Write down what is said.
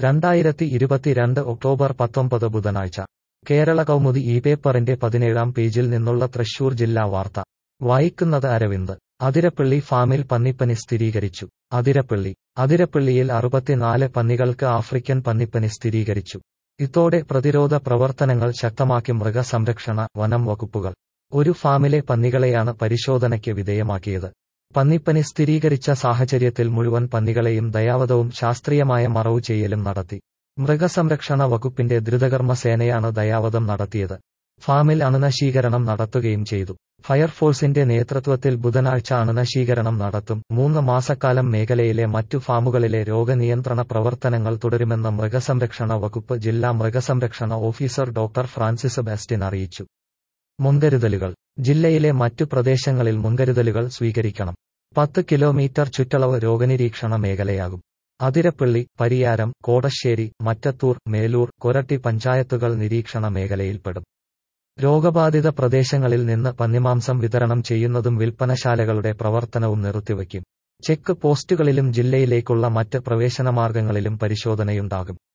രണ്ടായിരത്തി ഇരുപത്തിരണ്ട് ഒക്ടോബർ പത്തൊമ്പത് ബുധനാഴ്ച കേരള കൗമുദി ഈ പേപ്പറിന്റെ പതിനേഴാം പേജിൽ നിന്നുള്ള തൃശൂർ ജില്ലാ വാർത്ത വായിക്കുന്നത് അരവിന്ദ് അതിരപ്പള്ളി ഫാമിൽ പന്നിപ്പനി സ്ഥിരീകരിച്ചു അതിരപ്പള്ളി അതിരപ്പള്ളിയിൽ അറുപത്തിനാല് പന്നികൾക്ക് ആഫ്രിക്കൻ പന്നിപ്പനി സ്ഥിരീകരിച്ചു ഇതോടെ പ്രതിരോധ പ്രവർത്തനങ്ങൾ ശക്തമാക്കി മൃഗസംരക്ഷണ വനം വകുപ്പുകൾ ഒരു ഫാമിലെ പന്നികളെയാണ് പരിശോധനയ്ക്ക് വിധേയമാക്കിയത് പന്നിപ്പനി സ്ഥിരീകരിച്ച സാഹചര്യത്തിൽ മുഴുവൻ പന്നികളെയും ദയാവധവും ശാസ്ത്രീയമായ മറവു ചെയ്യലും നടത്തി മൃഗസംരക്ഷണ വകുപ്പിന്റെ ദ്രുതകർമ്മ സേനയാണ് ദയാവധം നടത്തിയത് ഫാമിൽ അണുനശീകരണം നടത്തുകയും ചെയ്തു ഫയർഫോഴ്സിന്റെ നേതൃത്വത്തിൽ ബുധനാഴ്ച അണുനശീകരണം നടത്തും മൂന്ന് മാസക്കാലം മേഖലയിലെ മറ്റു ഫാമുകളിലെ രോഗനിയന്ത്രണ പ്രവർത്തനങ്ങൾ തുടരുമെന്ന് മൃഗസംരക്ഷണ വകുപ്പ് ജില്ലാ മൃഗസംരക്ഷണ ഓഫീസർ ഡോക്ടർ ഫ്രാൻസിസ് ബാസ്റ്റിൻ അറിയിച്ചു മുൻകരുതലുകൾ ജില്ലയിലെ മറ്റു പ്രദേശങ്ങളിൽ മുൻകരുതലുകൾ സ്വീകരിക്കണം പത്ത് കിലോമീറ്റർ ചുറ്റളവ് രോഗനിരീക്ഷണ മേഖലയാകും അതിരപ്പള്ളി പരിയാരം കോടശ്ശേരി മറ്റത്തൂർ മേലൂർ കൊരട്ടി പഞ്ചായത്തുകൾ നിരീക്ഷണ മേഖലയിൽപ്പെടും രോഗബാധിത പ്രദേശങ്ങളിൽ നിന്ന് പന്നിമാംസം വിതരണം ചെയ്യുന്നതും വിൽപ്പനശാലകളുടെ പ്രവർത്തനവും നിർത്തിവയ്ക്കും ചെക്ക് പോസ്റ്റുകളിലും ജില്ലയിലേക്കുള്ള മറ്റ് പ്രവേശനമാർഗങ്ങളിലും പരിശോധനയുണ്ടാകും